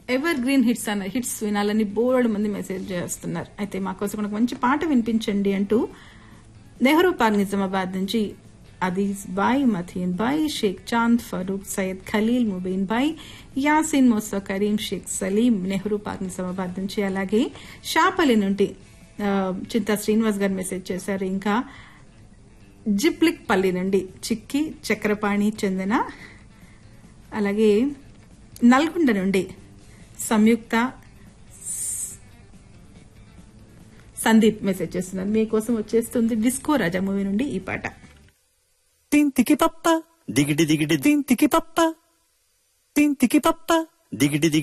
ever evergreen hits అన్న hits వినాలని బోర్డు మంది మెసేజ్ చేస్తున్నారు అయితే మా కోసం ఒక మంచి పాట వినిపించండి అంటూ నెహ్రూ పార్క్ నిజామాబాద్ నుంచి అదీజ్ బాయ్ మథీన్ బాయ్ షేక్ చాంద్ ఫరూక్ సయ్యద్ ఖలీల్ ముబీన్ బాయ్ యాసిన్ మోసా కరీం షేక్ సలీం నెహ్రూ పార్క్ నిజామాబాద్ నుంచి అలాగే షాపల్లి నుండి ఆ, చింతా శ్రీనివాస్ గారు మెసేజ్ చేశారు ఇంకా జిప్లిక్ పల్లి నుండి చిక్కి చక్రపాణి చెందిన అలాగే నల్గొండ నుండి సంయుక్త సందీప్ మెసేజ్ చేస్తున్నారు మీకోసం వచ్చేస్తుంది డిస్కో రాజా మూవీ నుండి ఈ పాట తింతికి పప్ప దిగిటి దిగిటి తింతికి పప్ప తింతికి పప్ప దిగిటి దిగిటి